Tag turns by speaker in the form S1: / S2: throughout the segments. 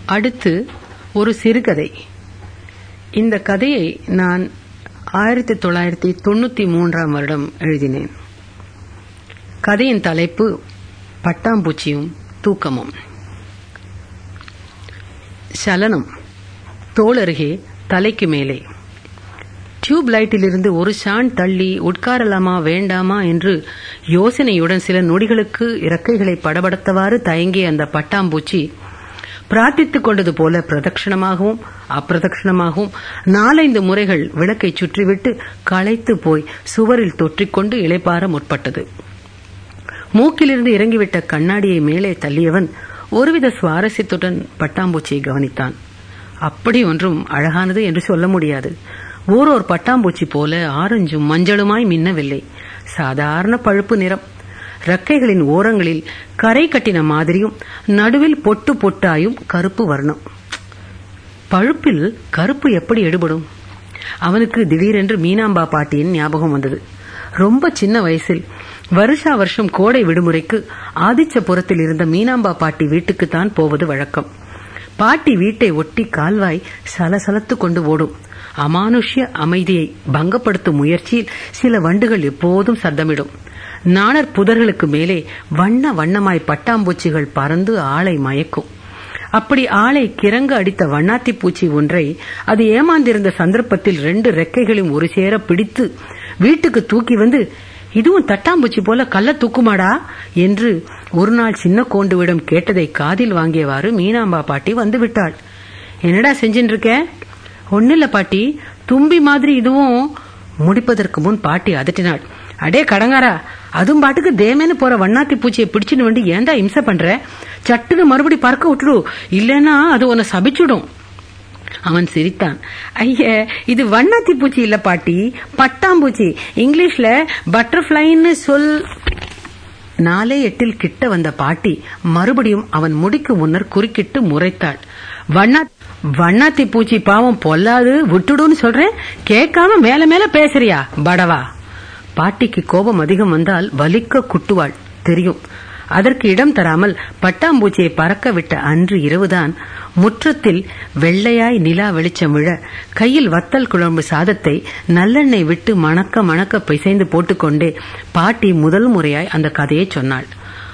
S1: அடுத்து ஒரு சிறுகதை இந்த கதையை நான் ஆயிரத்தி தொள்ளாயிரத்தி தொண்ணூத்தி மூன்றாம் வருடம் எழுதினேன் கதையின் தலைப்பு பட்டாம்பூச்சியும் தூக்கமும் சலனம் தோளருகே தலைக்கு மேலே டியூப் லைட்டிலிருந்து ஒரு ஷான் தள்ளி உட்காரலாமா வேண்டாமா என்று யோசனையுடன் சில நொடிகளுக்கு இறக்கைகளை படபடத்தவாறு தயங்கிய அந்த பட்டாம்பூச்சி பிரார்த்தித்துக் கொண்டது போல பிரதட்சணமாகவும் அப்பிரதட்சணமாகவும் நாலைந்து முறைகள் விளக்கை சுற்றிவிட்டு களைத்து போய் சுவரில் தொற்றிக்கொண்டு இளைப்பார முற்பட்டது மூக்கிலிருந்து இறங்கிவிட்ட கண்ணாடியை மேலே தள்ளியவன் ஒருவித சுவாரஸ்யத்துடன் பட்டாம்பூச்சியை கவனித்தான் அப்படி ஒன்றும் அழகானது என்று சொல்ல முடியாது ஓரோர் பட்டாம்பூச்சி போல ஆரஞ்சும் மஞ்சளுமாய் மின்னவில்லை சாதாரண பழுப்பு நிறம் ரெக்கைகளின் ஓரங்களில் கரை கட்டின மாதிரியும் நடுவில் பொட்டு பொட்டாயும் கருப்பு வர்ணம் பழுப்பில் கருப்பு எப்படி எடுபடும் அவனுக்கு திடீரென்று மீனாம்பா பாட்டியின் ஞாபகம் வந்தது ரொம்ப சின்ன வயசில் வருஷா வருஷம் கோடை விடுமுறைக்கு ஆதிச்சபுரத்தில் இருந்த மீனாம்பா பாட்டி வீட்டுக்குத்தான் போவது வழக்கம் பாட்டி வீட்டை ஒட்டி கால்வாய் சலசலத்து கொண்டு ஓடும் அமானுஷ்ய அமைதியை பங்கப்படுத்தும் முயற்சியில் சில வண்டுகள் எப்போதும் சத்தமிடும் நாணர் புதர்களுக்கு மேலே வண்ண வண்ணமாய் பட்டாம்பூச்சிகள் பறந்து ஆளை மயக்கும் அப்படி ஆளை கிறங்க அடித்த வண்ணாத்தி பூச்சி ஒன்றை அது ஏமாந்திருந்த சந்தர்ப்பத்தில் ரெண்டு ரெக்கைகளையும் ஒரு சேர பிடித்து வீட்டுக்கு தூக்கி வந்து இதுவும் தட்டாம்பூச்சி போல கள்ள தூக்குமாடா என்று ஒரு நாள் சின்ன கோண்டுவிடம் கேட்டதை காதில் வாங்கியவாறு மீனாம்பா பாட்டி வந்து விட்டாள் என்னடா செஞ்சுட்டு இருக்க ஒன்னில்ல பாட்டி தும்பி மாதிரி இதுவும் முடிப்பதற்கு முன் பாட்டி அதட்டினாள் அடே கடங்காரா அதுவும் பாட்டுக்கு தேமேன்னு போற வண்ணாத்தி பூச்சியை பிடிச்சுன்னு வந்து ஏன்டா இம்சை பண்ற சட்டுன்னு மறுபடி பறக்க விட்டுடு இல்லைன்னா அது உன்னை சபிச்சுடும் அவன் சிரித்தான் ஐய இது வண்ணாத்தி பூச்சி இல்ல பாட்டி பட்டாம்பூச்சி இங்கிலீஷ்ல பட்டர்ஃபிளைன்னு சொல் நாலே எட்டில் கிட்ட வந்த பாட்டி மறுபடியும் அவன் முடிக்கு முன்னர் குறுக்கிட்டு முறைத்தாள் வண்ணா வண்ணாத்தி பூச்சி பாவம் பொல்லாது விட்டுடுன்னு சொல்றேன் கேட்காம மேல மேல பேசுறியா படவா பாட்டிக்கு கோபம் அதிகம் வந்தால் வலிக்க குட்டுவாள் தெரியும் அதற்கு இடம் தராமல் பட்டாம்பூச்சியை பறக்க விட்ட அன்று இரவுதான் முற்றத்தில் வெள்ளையாய் நிலா வெளிச்சம் விழ கையில் வத்தல் குழம்பு சாதத்தை நல்லெண்ணெய் விட்டு மணக்க மணக்க பிசைந்து போட்டுக்கொண்டே பாட்டி முதல் முறையாய் அந்த கதையை சொன்னாள்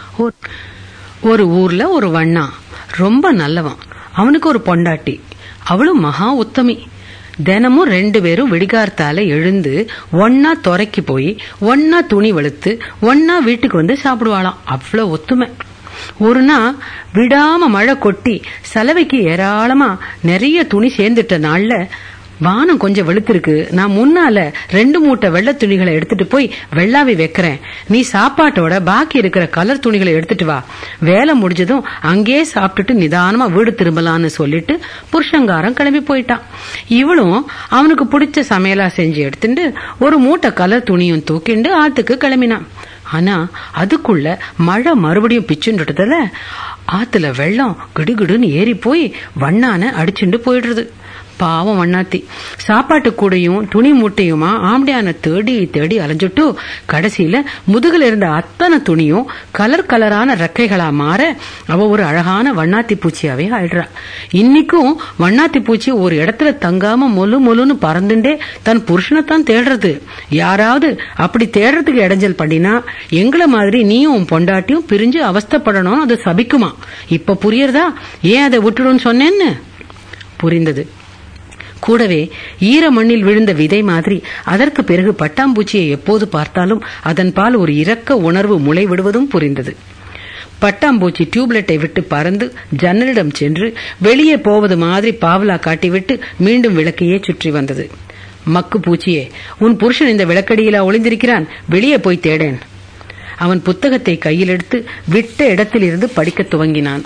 S1: ஒரு ஊர்ல ஒரு வண்ணா ரொம்ப நல்லவன் அவனுக்கு ஒரு பொண்டாட்டி அவளும் மகா உத்தமி தினமும் ரெண்டு பேரும் வெடிகார்த்தால எழுந்து ஒன்னா துறைக்கு போய் ஒன்னா துணி வெளுத்து ஒன்னா வீட்டுக்கு வந்து சாப்பிடுவாளாம் அவ்வளவு ஒத்துமை ஒரு நாள் விடாம மழை கொட்டி சலவைக்கு ஏராளமா நிறைய துணி சேர்ந்துட்ட நாள்ல வானம் கொஞ்சம் வெளுத்திருக்கு நான் முன்னால ரெண்டு மூட்டை வெள்ள துணிகளை எடுத்துட்டு போய் வெள்ளாவி வைக்கிறேன் நீ சாப்பாட்டோட பாக்கி இருக்கிற கலர் துணிகளை எடுத்துட்டு வா வேலை முடிஞ்சதும் அங்கேயே சாப்பிட்டுட்டு நிதானமா வீடு திரும்பலான்னு சொல்லிட்டு புருஷங்காரம் கிளம்பி போயிட்டான் இவளும் அவனுக்கு பிடிச்ச சமையலா செஞ்சு எடுத்துட்டு ஒரு மூட்டை கலர் துணியும் தூக்கிண்டு ஆத்துக்கு கிளம்பினான் ஆனா அதுக்குள்ள மழை மறுபடியும் பிச்சுன்றதுல ஆத்துல வெள்ளம் கிடுகிடுன்னு ஏறி போய் வண்ணான அடிச்சுண்டு போயிடுறது பாவம் வண்ணாத்தி சாப்பாட்டு கூடையும் துணி மூட்டையுமா ஆம்படியான தேடி தேடி அலைஞ்சுட்டு கடைசியில முதுகுல இருந்த அத்தனை துணியும் கலர் கலரான ரெக்கைகளா மாற அவ ஒரு அழகான வண்ணாத்தி பூச்சியாவே ஆயிடுறா இன்னைக்கும் வண்ணாத்தி பூச்சி ஒரு இடத்துல தங்காம மொலு மொலுன்னு பறந்துட்டே தன் புருஷனைத்தான் தேடுறது யாராவது அப்படி தேடுறதுக்கு இடைஞ்சல் பண்ணினா எங்களை மாதிரி நீயும் பொண்டாட்டியும் பிரிஞ்சு அவஸ்தப்படணும் அது சபிக்குமா இப்ப புரியறதா ஏன் அதை விட்டுடுன்னு சொன்னேன்னு புரிந்தது கூடவே ஈர மண்ணில் விழுந்த விதை மாதிரி அதற்கு பிறகு பட்டாம்பூச்சியை எப்போது பார்த்தாலும் அதன் பால் ஒரு இரக்க உணர்வு முளை விடுவதும் புரிந்தது பட்டாம்பூச்சி டியூப்லைட்டை விட்டு பறந்து ஜன்னலிடம் சென்று வெளியே போவது மாதிரி பாவலா காட்டிவிட்டு மீண்டும் விளக்கையே சுற்றி வந்தது மக்கு பூச்சியே உன் புருஷன் இந்த விளக்கடியிலா ஒளிந்திருக்கிறான் வெளியே போய் தேடேன் அவன் புத்தகத்தை கையில் எடுத்து விட்ட இடத்திலிருந்து படிக்க துவங்கினான்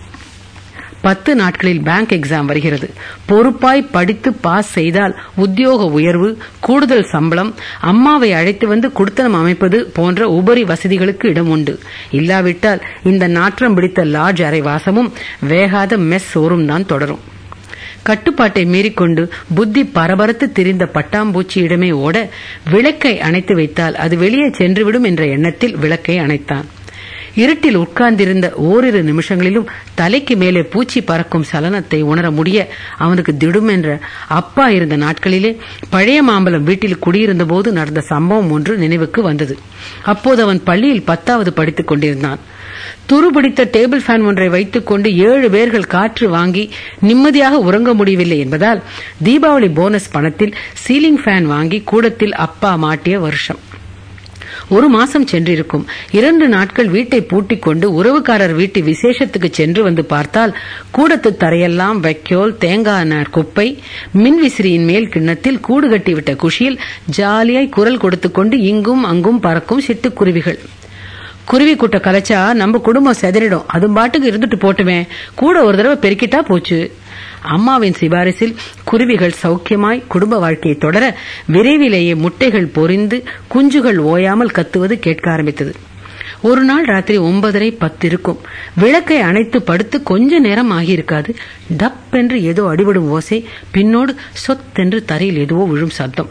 S1: பத்து நாட்களில் பேங்க் எக்ஸாம் வருகிறது பொறுப்பாய் படித்து பாஸ் செய்தால் உத்தியோக உயர்வு கூடுதல் சம்பளம் அம்மாவை அழைத்து வந்து குடுத்தனம் அமைப்பது போன்ற உபரி வசதிகளுக்கு இடம் உண்டு இல்லாவிட்டால் இந்த நாற்றம் பிடித்த லாட்ஜ் அறை வாசமும் வேகாத மெஸ் சோறும் தான் தொடரும் கட்டுப்பாட்டை மீறிக்கொண்டு புத்தி பரபரத்து திரிந்த பட்டாம்பூச்சியிடமே ஓட விளக்கை அணைத்து வைத்தால் அது வெளியே சென்றுவிடும் என்ற எண்ணத்தில் விளக்கை அணைத்தான் இருட்டில் உட்கார்ந்திருந்த ஓரிரு நிமிஷங்களிலும் தலைக்கு மேலே பூச்சி பறக்கும் சலனத்தை உணர முடிய அவனுக்கு திடுமென்ற அப்பா இருந்த நாட்களிலே பழைய மாம்பலம் வீட்டில் குடியிருந்த போது நடந்த சம்பவம் ஒன்று நினைவுக்கு வந்தது அப்போது அவன் பள்ளியில் பத்தாவது படித்துக் கொண்டிருந்தான் துருபிடித்த டேபிள் ஃபேன் ஒன்றை வைத்துக் கொண்டு ஏழு பேர்கள் காற்று வாங்கி நிம்மதியாக உறங்க முடியவில்லை என்பதால் தீபாவளி போனஸ் பணத்தில் சீலிங் ஃபேன் வாங்கி கூடத்தில் அப்பா மாட்டிய வருஷம் ஒரு மாசம் சென்றிருக்கும் இரண்டு நாட்கள் வீட்டை பூட்டிக் கொண்டு உறவுக்காரர் வீட்டு விசேஷத்துக்கு சென்று வந்து பார்த்தால் கூடத்து தரையெல்லாம் வைக்கோல் தேங்காய் நார் குப்பை மின்விசிறியின் மேல் கிண்ணத்தில் கூடு கட்டிவிட்ட குஷியில் ஜாலியாய் குரல் கொடுத்துக் கொண்டு இங்கும் அங்கும் பறக்கும் சிட்டுக்குருவிகள் குருவி கூட்ட கலைச்சா நம்ம குடும்பம் செதறிடும் அது பாட்டுக்கு இருந்துட்டு போட்டுமே கூட ஒரு தடவை பெருக்கிட்டா போச்சு அம்மாவின் சிபாரிசில் குருவிகள் சௌக்கியமாய் குடும்ப வாழ்க்கையை தொடர விரைவிலேயே முட்டைகள் பொரிந்து குஞ்சுகள் ஓயாமல் கத்துவது கேட்க ஆரம்பித்தது ஒரு நாள் ராத்திரி ஒன்பதரை பத்து இருக்கும் விளக்கை அணைத்து படுத்து கொஞ்ச நேரம் ஆகியிருக்காது டப் என்று ஏதோ அடிபடும் ஓசை பின்னோடு சொத்தென்று தரையில் எதுவோ விழும் சத்தம்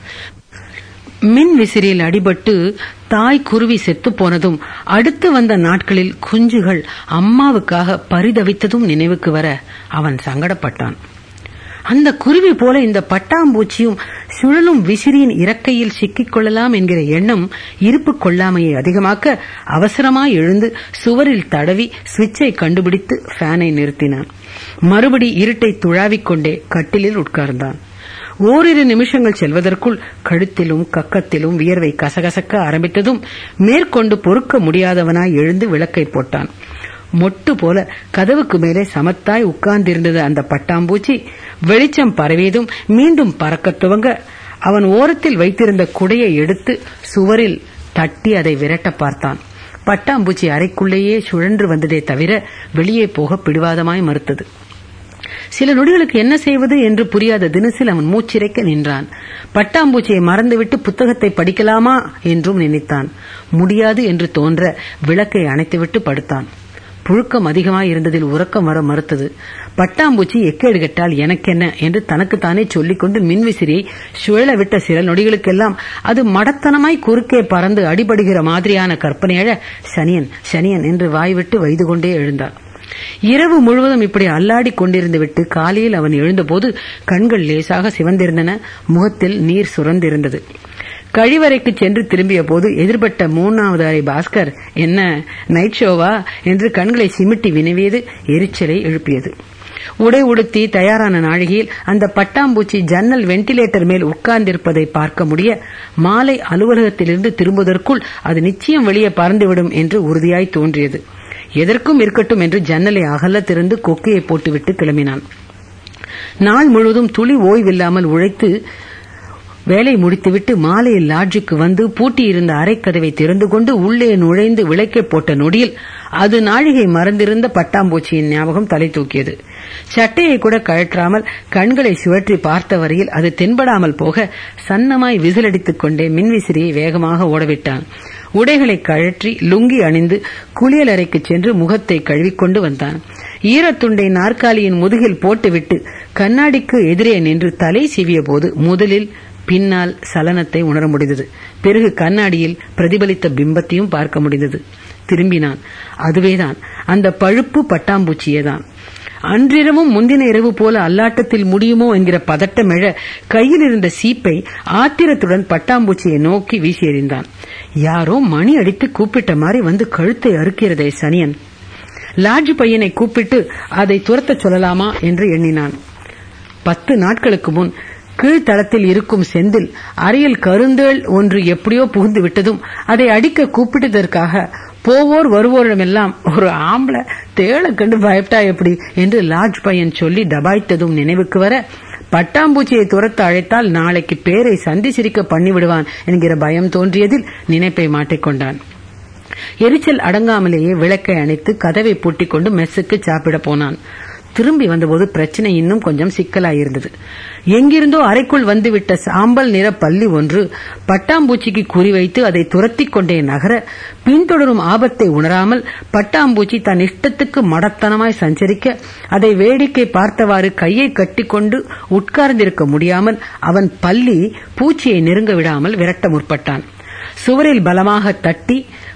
S1: மின் விசிறியில் அடிபட்டு தாய் குருவி செத்து போனதும் அடுத்து வந்த நாட்களில் குஞ்சுகள் அம்மாவுக்காக பரிதவித்ததும் நினைவுக்கு வர அவன் சங்கடப்பட்டான் அந்த குருவி போல இந்த பட்டாம்பூச்சியும் சுழலும் விசிறியின் இறக்கையில் சிக்கிக் கொள்ளலாம் என்கிற எண்ணம் இருப்பு கொள்ளாமையை அதிகமாக்க அவசரமாய் எழுந்து சுவரில் தடவி சுவிட்சை கண்டுபிடித்து ஃபேனை நிறுத்தினான் மறுபடி இருட்டை துழாவிக் கொண்டே கட்டிலில் உட்கார்ந்தான் ஓரிரு நிமிஷங்கள் செல்வதற்குள் கழுத்திலும் கக்கத்திலும் வியர்வை கசகசக்க ஆரம்பித்ததும் மேற்கொண்டு பொறுக்க முடியாதவனாய் எழுந்து விளக்கை போட்டான் மொட்டு போல கதவுக்கு மேலே சமத்தாய் உட்கார்ந்திருந்தது அந்த பட்டாம்பூச்சி வெளிச்சம் பரவியதும் மீண்டும் பறக்கத் துவங்க அவன் ஓரத்தில் வைத்திருந்த குடையை எடுத்து சுவரில் தட்டி அதை விரட்ட பார்த்தான் பட்டாம்பூச்சி அறைக்குள்ளேயே சுழன்று வந்ததே தவிர வெளியே போக பிடிவாதமாய் மறுத்தது சில நொடிகளுக்கு என்ன செய்வது என்று புரியாத தினசில் அவன் மூச்சிறைக்க நின்றான் பட்டாம்பூச்சியை மறந்துவிட்டு புத்தகத்தை படிக்கலாமா என்றும் நினைத்தான் முடியாது என்று தோன்ற விளக்கை அணைத்துவிட்டு படுத்தான் புழுக்கம் அதிகமாய் இருந்ததில் உறக்கம் வர மறுத்தது பட்டாம்பூச்சி எக்கேடு கெட்டால் எனக்கென்ன என்று தனக்குத்தானே சொல்லிக்கொண்டு மின்விசிறியை சுழல விட்ட சில நொடிகளுக்கெல்லாம் அது மடத்தனமாய் குறுக்கே பறந்து அடிபடுகிற மாதிரியான கற்பனையழ சனியன் சனியன் என்று வாய்விட்டு வைது கொண்டே எழுந்தார் இரவு முழுவதும் இப்படி அல்லாடி கொண்டிருந்து விட்டு காலையில் அவன் எழுந்தபோது கண்கள் லேசாக சிவந்திருந்தன முகத்தில் நீர் சுரந்திருந்தது கழிவறைக்கு சென்று திரும்பிய போது எதிர்பட்ட மூணாவது அறை பாஸ்கர் என்ன நைட் ஷோவா என்று கண்களை சிமிட்டி வினவியது எரிச்சலை எழுப்பியது உடை உடுத்தி தயாரான நாழிகையில் அந்த பட்டாம்பூச்சி ஜன்னல் வெண்டிலேட்டர் மேல் உட்கார்ந்திருப்பதை பார்க்க முடிய மாலை அலுவலகத்திலிருந்து திரும்புவதற்குள் அது நிச்சயம் வெளியே பறந்துவிடும் என்று உறுதியாய் தோன்றியது எதற்கும் இருக்கட்டும் என்று ஜன்னலை அகல திறந்து கொக்கையை போட்டுவிட்டு கிளம்பினான் நாள் முழுவதும் துளி ஓய்வில்லாமல் உழைத்து வேலை முடித்துவிட்டு மாலையில் லாட்ஜுக்கு வந்து பூட்டியிருந்த அறைக்கதவை திறந்து கொண்டு உள்ளே நுழைந்து விளக்கை போட்ட நொடியில் அது நாழிகை மறந்திருந்த பட்டாம்பூச்சியின் ஞாபகம் தலை தூக்கியது சட்டையை கூட கழற்றாமல் கண்களை சுழற்றி பார்த்த வரையில் அது தென்படாமல் போக சன்னமாய் விசிலடித்துக் கொண்டே மின்விசிறியை வேகமாக ஓடவிட்டான் உடைகளை கழற்றி லுங்கி அணிந்து குளியலறைக்கு சென்று முகத்தை கழுவிக்கொண்டு வந்தான் ஈரத்துண்டை நாற்காலியின் முதுகில் போட்டுவிட்டு கண்ணாடிக்கு எதிரே நின்று தலை சீவிய போது முதலில் பின்னால் சலனத்தை உணர முடிந்தது பிறகு கண்ணாடியில் பிரதிபலித்த பிம்பத்தையும் பார்க்க முடிந்தது திரும்பினான் அதுவேதான் அந்த பழுப்பு பட்டாம்பூச்சியேதான் அன்றிரவும் முந்தின இரவு போல அல்லாட்டத்தில் முடியுமோ என்கிற பதட்டம் எழ கையில் இருந்த சீப்பை ஆத்திரத்துடன் பட்டாம்பூச்சியை நோக்கி வீசி எறிந்தான் யாரோ மணி அடித்து கூப்பிட்ட மாதிரி வந்து கழுத்தை அறுக்கிறதே சனியன் லாட்ஜ் பையனை கூப்பிட்டு அதை துரத்தச் சொல்லலாமா என்று எண்ணினான் பத்து நாட்களுக்கு முன் கீழ்த்தளத்தில் இருக்கும் செந்தில் அறையில் கருந்தேள் ஒன்று எப்படியோ புகுந்து விட்டதும் அதை அடிக்க கூப்பிட்டதற்காக போவோர் வருவோரிடமெல்லாம் ஒரு ஆம்பளை தேளை கண்டு பயப்பட்டா எப்படி என்று லாட்ஜ் பையன் சொல்லி டபாய்த்ததும் நினைவுக்கு வர பட்டாம்பூச்சியை துரத்த அழைத்தால் நாளைக்கு பேரை சந்தி சிரிக்க பண்ணிவிடுவான் என்கிற பயம் தோன்றியதில் நினைப்பை மாட்டிக்கொண்டான் எரிச்சல் அடங்காமலேயே விளக்கை அணைத்து கதவை பூட்டிக் கொண்டு மெஸ்ஸுக்கு சாப்பிட போனான் திரும்பி வந்தபோது பிரச்சனை இன்னும் கொஞ்சம் சிக்கலாயிருந்தது எங்கிருந்தோ அறைக்குள் வந்துவிட்ட சாம்பல் நிற பள்ளி ஒன்று பட்டாம்பூச்சிக்கு குறிவைத்து அதை துரத்திக் கொண்டே நகர பின்தொடரும் ஆபத்தை உணராமல் பட்டாம்பூச்சி தன் இஷ்டத்துக்கு மடத்தனமாய் சஞ்சரிக்க அதை வேடிக்கை பார்த்தவாறு கையை கட்டிக்கொண்டு உட்கார்ந்திருக்க முடியாமல் அவன் பள்ளி பூச்சியை நெருங்க விடாமல் விரட்ட முற்பட்டான் சுவரில் பலமாக தட்டி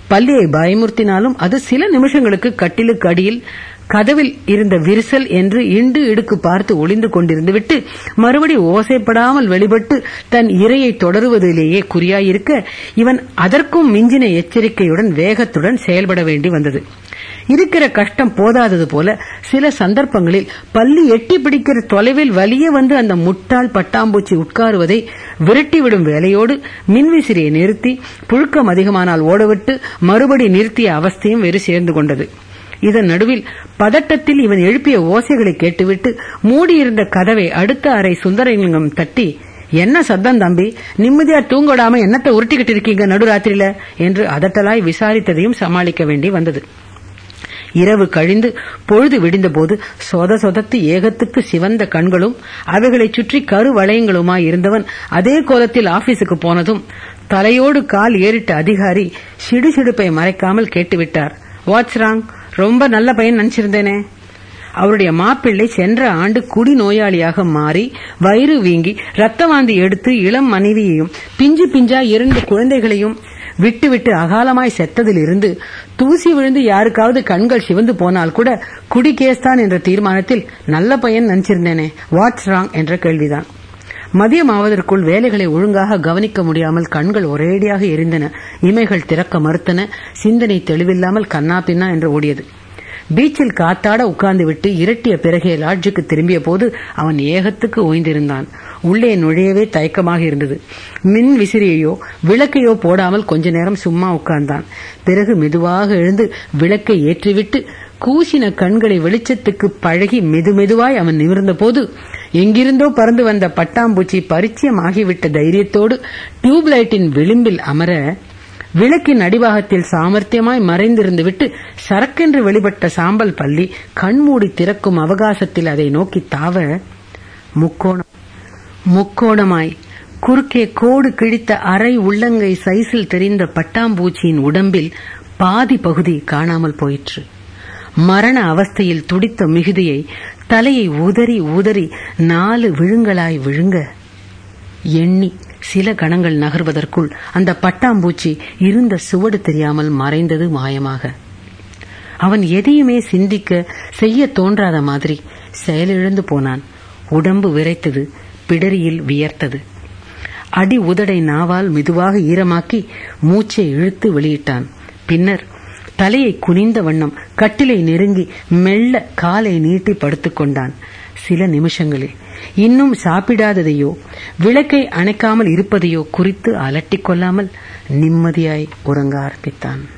S1: பள்ளியை பயமுறுத்தினாலும் அது சில நிமிஷங்களுக்கு கட்டிலுக்கு அடியில் கதவில் இருந்த விரிசல் என்று இண்டு இடுக்கு பார்த்து ஒளிந்து கொண்டிருந்து விட்டு மறுபடி ஓசைப்படாமல் வெளிப்பட்டு தன் இரையை தொடருவதிலேயே குறியாயிருக்க இவன் அதற்கும் மிஞ்சின எச்சரிக்கையுடன் வேகத்துடன் செயல்பட வேண்டி வந்தது இருக்கிற கஷ்டம் போதாதது போல சில சந்தர்ப்பங்களில் பள்ளி எட்டி பிடிக்கிற தொலைவில் வலிய வந்து அந்த முட்டாள் பட்டாம்பூச்சி உட்காருவதை விரட்டிவிடும் வேலையோடு மின்விசிறியை நிறுத்தி புழுக்கம் அதிகமானால் ஓடவிட்டு மறுபடி நிறுத்திய அவஸ்தையும் வேறு சேர்ந்து கொண்டது இதன் நடுவில் பதட்டத்தில் இவன் எழுப்பிய ஓசைகளை கேட்டுவிட்டு மூடியிருந்த கதவை அடுத்த அறை சுந்தரலிங்கம் தட்டி என்ன சத்தம் தம்பி நிம்மதியா தூங்கடாம என்னத்தை உருட்டிக்கிட்டு இருக்கீங்க நடுராத்திரியில என்று அதட்டலாய் விசாரித்ததையும் சமாளிக்க வேண்டி வந்தது இரவு கழிந்து பொழுது விடிந்தபோது சொத சொதத்து ஏகத்துக்கு சிவந்த கண்களும் அவைகளைச் சுற்றி கரு வளையங்களுமாய் இருந்தவன் அதே கோலத்தில் ஆபீஸுக்கு போனதும் தலையோடு கால் ஏறிட்ட அதிகாரி சிடுசிடுப்பை மறைக்காமல் கேட்டுவிட்டார் வாட்ஸ் ராங் ரொம்ப நல்ல பையன் நினைச்சிருந்தேனே அவருடைய மாப்பிள்ளை சென்ற ஆண்டு குடி நோயாளியாக மாறி வயிறு வீங்கி ரத்த வாந்தி எடுத்து இளம் மனைவியையும் பிஞ்சு பிஞ்சா இரண்டு குழந்தைகளையும் விட்டு விட்டு அகாலமாய் செத்ததில் இருந்து தூசி விழுந்து யாருக்காவது கண்கள் சிவந்து போனால் கூட குடி கேஸ்தான் என்ற தீர்மானத்தில் நல்ல பையன் நினைச்சிருந்தேனே வாட்ஸ் ராங் என்ற கேள்விதான் மதியம் ஆவதற்குள் வேலைகளை ஒழுங்காக கவனிக்க முடியாமல் கண்கள் ஒரேடியாக எரிந்தன இமைகள் திறக்க மறுத்தன சிந்தனை தெளிவில்லாமல் கண்ணா பின்னா என்று ஓடியது பீச்சில் காத்தாட உட்கார்ந்துவிட்டு இரட்டிய பிறகே லாட்ஜுக்கு திரும்பிய போது அவன் ஏகத்துக்கு ஓய்ந்திருந்தான் உள்ளே நுழையவே தயக்கமாக இருந்தது மின் விசிறியையோ விளக்கையோ போடாமல் கொஞ்ச நேரம் சும்மா உட்கார்ந்தான் பிறகு மெதுவாக எழுந்து விளக்கை ஏற்றிவிட்டு கூசின கண்களை வெளிச்சத்துக்கு பழகி மெதுமெதுவாய் அவன் நிமிர்ந்த போது எங்கிருந்தோ பறந்து வந்த பட்டாம்பூச்சி பரிச்சயமாகிவிட்ட தைரியத்தோடு டியூப்லைட்டின் விளிம்பில் அமர விளக்கின் அடிபாகத்தில் சாமர்த்தியமாய் மறைந்திருந்து விட்டு சரக்கென்று வெளிப்பட்ட சாம்பல் பள்ளி கண்மூடி திறக்கும் அவகாசத்தில் அதை நோக்கி தாவ முக்கோணம் முக்கோணமாய் குறுக்கே கோடு கிழித்த அரை உள்ளங்கை சைஸில் தெரிந்த பட்டாம்பூச்சியின் உடம்பில் பாதி பகுதி காணாமல் போயிற்று மரண அவஸ்தையில் துடித்த மிகுதியை தலையை உதறி உதறி நாலு விழுங்களாய் விழுங்க எண்ணி சில கணங்கள் நகர்வதற்குள் அந்த பட்டாம்பூச்சி இருந்த சுவடு தெரியாமல் மறைந்தது மாயமாக அவன் எதையுமே சிந்திக்க செய்ய தோன்றாத மாதிரி செயலிழந்து போனான் உடம்பு விரைத்தது பிடரியில் வியர்த்தது அடி உதடை நாவால் மெதுவாக ஈரமாக்கி மூச்சை இழுத்து வெளியிட்டான் பின்னர் தலையை குனிந்த வண்ணம் கட்டிலை நெருங்கி மெல்ல காலை நீட்டி படுத்துக் கொண்டான் சில நிமிஷங்களில் இன்னும் சாப்பிடாததையோ விளக்கை அணைக்காமல் இருப்பதையோ குறித்து அலட்டிக் கொள்ளாமல் நிம்மதியாய் உறங்க ஆரம்பித்தான்